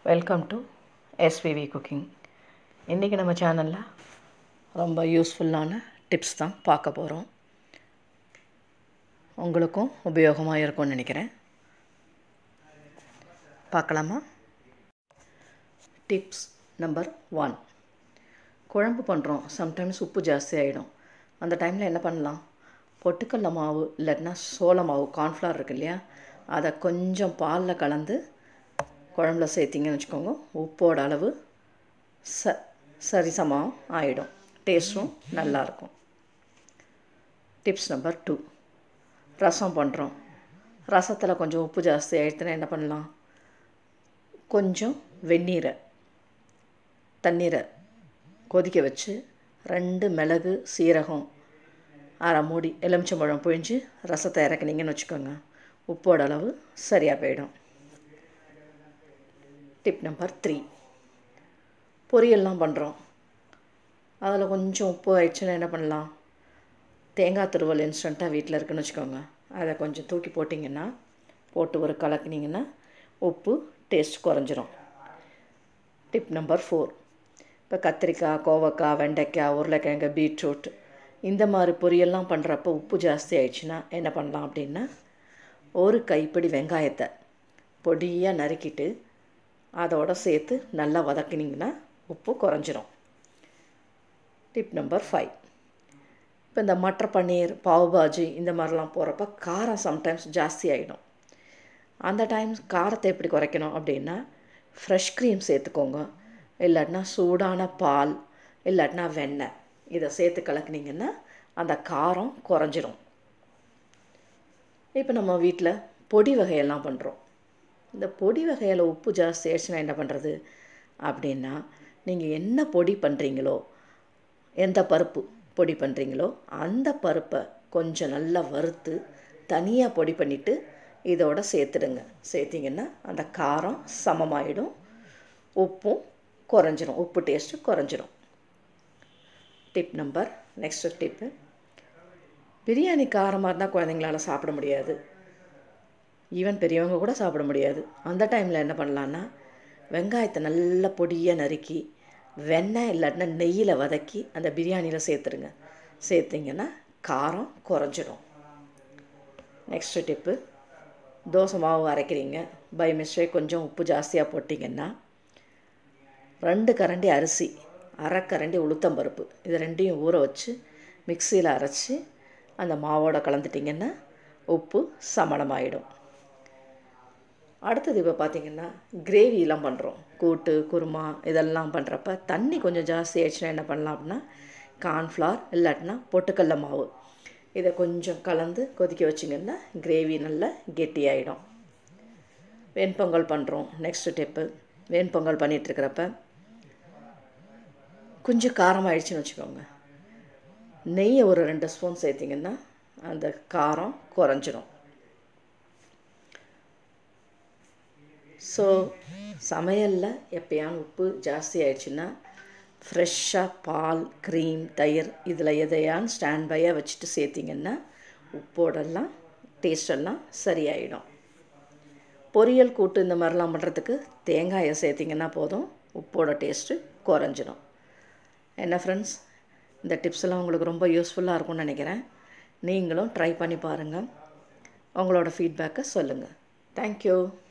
welcome to SVV cooking இன்றைக்கி நம்ம சேனலில் ரொம்ப யூஸ்ஃபுல்லான டிப்ஸ் தான் பார்க்க போகிறோம் உங்களுக்கும் உபயோகமாக இருக்கும்னு நினைக்கிறேன் பார்க்கலாமா டிப்ஸ் நம்பர் ஒன் குழம்பு பண்ணுறோம் சம்டைம்ஸ் உப்பு ஜாஸ்தி ஆகிடும் அந்த டைமில் என்ன பண்ணலாம் பொட்டுக்கடல மாவு இல்லைன்னா சோள மாவு கார்ன்ஃப்ளவர் இருக்கு இல்லையா அதை கொஞ்சம் பாலில் கலந்து குழம்புல சேர்த்திங்கன்னு வச்சுக்கோங்க உப்போட அளவு ச சரிசமாக ஆகிடும் டேஸ்ட்டும் நல்லாயிருக்கும் டிப்ஸ் நம்பர் டூ ரசம் பண்ணுறோம் ரசத்தில் கொஞ்சம் உப்பு ஜாஸ்தி ஆகிடுச்சுன்னா என்ன பண்ணலாம் கொஞ்சம் வெந்நீரை தண்ணீரை கொதிக்க வச்சு ரெண்டு மிளகு சீரகம் அரை மூடி எலுமிச்சம்பழம் புழிஞ்சு ரசத்தை இறக்குனீங்கன்னு வச்சுக்கோங்க உப்போட அளவு சரியாக போயிடும் டிப் நம்பர் த்ரீ பொரியல்லாம் பண்ணுறோம் அதில் கொஞ்சம் உப்பு ஆயிடுச்சுன்னா என்ன பண்ணலாம் தேங்காய் துருவல் இன்ஸ்டண்ட்டாக வீட்டில் இருக்குன்னு வச்சுக்கோங்க அதை கொஞ்சம் தூக்கி போட்டிங்கன்னா போட்டு ஒரு கலக்குனிங்கன்னா உப்பு டேஸ்ட் குறைஞ்சிரும் டிப் நம்பர் ஃபோர் இப்போ கத்திரிக்காய் கோவக்காய் வெண்டைக்காய் உருளைக்கிழங்கு பீட்ரூட் இந்த மாதிரி பொரியல்லாம் பண்ணுறப்ப உப்பு ஜாஸ்தி ஆயிடுச்சுன்னா என்ன பண்ணலாம் அப்படின்னா ஒரு கைப்பிடி வெங்காயத்தை பொடியாக நறுக்கிட்டு அதோடு சேர்த்து நல்லா வதக்கினீங்கன்னா உப்பு குறைஞ்சிரும் டிப் நம்பர் ஃபைவ் இப்போ இந்த மட்டர் பன்னீர் பாவ் பாஜி இந்த மாதிரிலாம் போகிறப்ப காரம் சம்டைம்ஸ் ஜாஸ்தி ஆகிடும் அந்த டைம் காரத்தை எப்படி குறைக்கணும் அப்படின்னா ஃப்ரெஷ் க்ரீம் சேர்த்துக்கோங்க இல்லாட்டினா சூடான பால் இல்லாட்டினா வெண்ணெய் இதை சேர்த்து கலக்குனிங்கன்னா அந்த காரம் குறைஞ்சிரும் இப்போ நம்ம வீட்டில் பொடி வகையெல்லாம் பண்ணுறோம் இந்த பொடி வகையில் உப்பு ஜாஸ்தி ஆயிடுச்சுன்னா என்ன பண்ணுறது அப்படின்னா நீங்கள் என்ன பொடி பண்ணுறீங்களோ எந்த பருப்பு பொடி பண்ணுறீங்களோ அந்த பருப்பை கொஞ்சம் நல்லா வறுத்து தனியாக பொடி பண்ணிவிட்டு இதோட சேர்த்துடுங்க சேர்த்திங்கன்னா அந்த காரம் சமமாயிடும் உப்பும் குறைஞ்சிரும் உப்பு டேஸ்ட்டு குறைஞ்சிரும் tip number next tip biryani காரமாக இருந்தால் குழந்தைங்களால சாப்பிட முடியாது ஈவன் பெரியவங்க கூட சாப்பிட முடியாது அந்த டைமில் என்ன பண்ணலான்னா வெங்காயத்தை நல்லா பொடியாக நறுக்கி வெண்ணெய் இல்லாட்டினா நெய்யில் வதக்கி அந்த பிரியாணியில் சேர்த்துருங்க சேர்த்திங்கன்னா காரம் குறைஞ்சிடும் நெக்ஸ்ட்டு டிப்பு தோசை மாவு அரைக்கிறீங்க பை மிஸ்டேக் கொஞ்சம் உப்பு ஜாஸ்தியாக போட்டிங்கன்னா ரெண்டு கரண்டி அரிசி அரை கரண்டி உளுத்தம்பருப்பு இது ரெண்டையும் ஊற வச்சு மிக்சியில் அரைச்சி அந்த மாவோட கலந்துட்டிங்கன்னா உப்பு சமணமாயிடும் அடுத்தது இப்போ பார்த்திங்கன்னா கிரேவிலாம் பண்ணுறோம் கூட்டு குருமா இதெல்லாம் பண்ணுறப்ப தண்ணி கொஞ்சம் ஜாஸ்தி ஆயிடுச்சுன்னா என்ன பண்ணலாம் அப்படின்னா கார்ன்ஃப்ளவர் இல்லாட்டினா பொட்டுக்கடல மாவு இதை கொஞ்சம் கலந்து கொதிக்க வச்சிங்கன்னா கிரேவி நல்லா கெட்டியாயிடும் வெண்பொங்கல் பண்ணுறோம் நெக்ஸ்ட் டிப்பு வெண்பொங்கல் பண்ணிகிட்ருக்கிறப்ப கொஞ்சம் காரமாகிடுச்சின்னு வச்சுக்கோங்க நெய்யை ஒரு ரெண்டு ஸ்பூன் சேர்த்திங்கன்னா அந்த காரம் குறைஞ்சிரும் ஸோ சமையலில் எப்பயாவது உப்பு ஜாஸ்தி ஆயிடுச்சுன்னா ஃப்ரெஷ்ஷாக பால் க்ரீம் தயிர் இதில் எதையான்னு ஸ்டாண்ட் பையாக வச்சுட்டு சேர்த்திங்கன்னா உப்போடெல்லாம் டேஸ்டெல்லாம் சரியாயிடும் பொரியல் கூட்டு இந்த மாதிரிலாம் பண்ணுறதுக்கு தேங்காயை சேர்த்திங்கன்னா போதும் உப்போட டேஸ்ட்டு குறைஞ்சிடும் என்ன ஃப்ரெண்ட்ஸ் இந்த டிப்ஸ் எல்லாம் உங்களுக்கு ரொம்ப யூஸ்ஃபுல்லாக இருக்கும்னு நினைக்கிறேன் நீங்களும் ட்ரை பண்ணி பாருங்கள் உங்களோட ஃபீட்பேக்கை சொல்லுங்கள் தேங்க்யூ